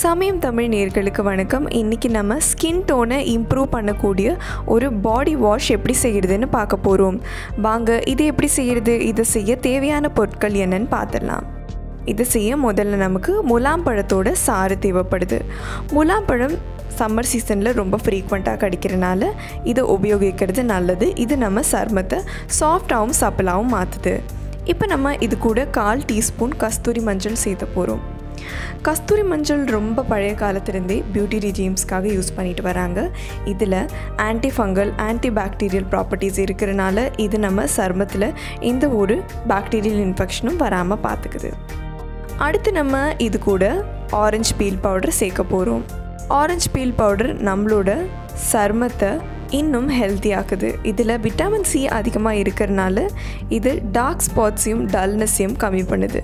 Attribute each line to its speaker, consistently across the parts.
Speaker 1: சமயம் தமிழ் நேர்களுக்கு வணக்கம் இன்றைக்கி நம்ம ஸ்கின் டோனை இம்ப்ரூவ் பண்ணக்கூடிய ஒரு பாடி வாஷ் எப்படி செய்கிறதுன்னு பார்க்க போகிறோம் வாங்க இது எப்படி செய்கிறது இதை செய்ய தேவையான பொருட்கள் என்னன்னு பார்த்துடலாம் இதை செய்ய முதல்ல நமக்கு முலாம் பழத்தோட சாறு தேவைப்படுது முலாம் பழம் சம்மர் சீசனில் ரொம்ப ஃப்ரீக்வெண்ட்டாக கிடைக்கிறனால இதை உபயோகிக்கிறது நல்லது இது நம்ம சர்மத்தை சாஃப்டாகவும் சப்பலாகவும் மாற்றுது இப்போ நம்ம இது கூட கால் டீஸ்பூன் கஸ்தூரி மஞ்சள் சேர்த்த போகிறோம் கஸ்தூரி மஞ்சள் ரொம்ப பழைய காலத்துலேருந்தே பியூட்டி ரிஜீம்ஸ்க்காக யூஸ் பண்ணிட்டு வராங்க இதில் anti fungal anti bacterial properties இருக்கிறனால இது நம்ம சருமத்தில் எந்த ஒரு பாக்டீரியல் இன்ஃபெக்ஷனும் வராமல் பார்த்துக்குது அடுத்து நம்ம இது கூட ஆரஞ்சு பீல் பவுடர் சேர்க்க போகிறோம் ஆரஞ்சு பீல் பவுடர் நம்மளோட சருமத்தை இன்னும் ஹெல்த்தியாக்குது இதில் விட்டமின் சி அதிகமாக இருக்கிறனால இது டார்க் ஸ்பாட்ஸையும் டல்னஸையும் கம்மி பண்ணுது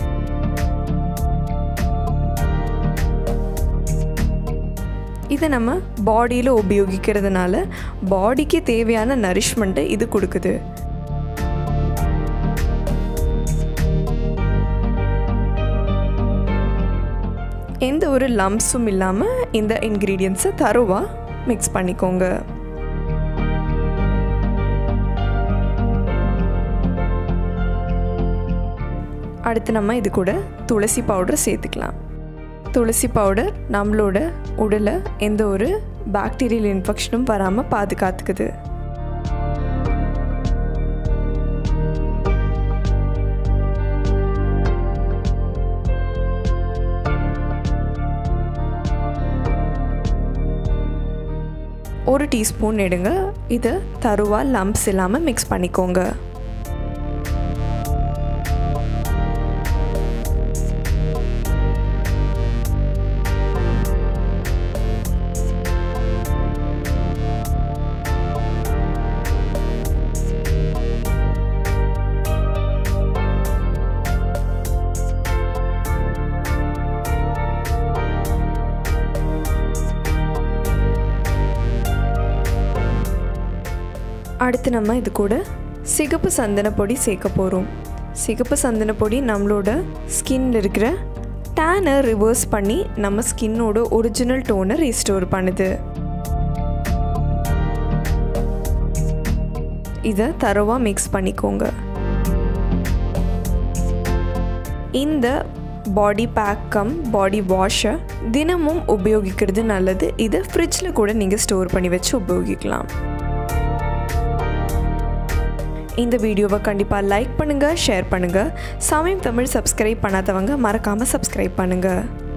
Speaker 1: இதை நம்ம பாடியில் உபயோகிக்கிறதுனால பாடிக்கு தேவையான நரிஷ்மெண்ட்டை இது கொடுக்குது எந்த ஒரு லம்ஸும் இல்லாமல் இந்த இன்க்ரீடியன்ஸை தருவாக மிக்ஸ் பண்ணிக்கோங்க அடுத்து நம்ம இது கூட துளசி பவுடர் சேர்த்துக்கலாம் துளசி பவுடர் நம்மளோட உடலை எந்த ஒரு பாக்டீரியல் இன்ஃபெக்ஷனும் வராமல் பாதுகாத்துக்குது ஒரு டீஸ்பூன் எடுங்க இதை தருவா லம்ப்ஸ் இல்லாமல் மிக்ஸ் பண்ணிக்கோங்க அடுத்து நம்ம இது கூட சிகப்பு சந்தன பொடி சேர்க்க போகிறோம் சிகப்பு சந்தன பொடி நம்மளோட ஸ்கின்ல இருக்கிற டேனை ரிவர்ஸ் பண்ணி நம்ம ஸ்கின்னோட ஒரிஜினல் டோனை ரீஸ்டோர் பண்ணுது இதை தரவாக மிக்ஸ் பண்ணிக்கோங்க இந்த பாடி பேக் கம் பாடி வாஷை தினமும் உபயோகிக்கிறது நல்லது இதை ஃப்ரிட்ஜில் கூட நீங்கள் ஸ்டோர் பண்ணி வச்சு உபயோகிக்கலாம் இந்த வீடியோவை கண்டிப்பாக லைக் பண்ணுங்கள் ஷேர் பண்ணுங்கள் சமயம் தமிழ் சப்ஸ்கிரைப் பண்ணாதவங்க மறக்காமல் சப்ஸ்கிரைப் பண்ணுங்கள்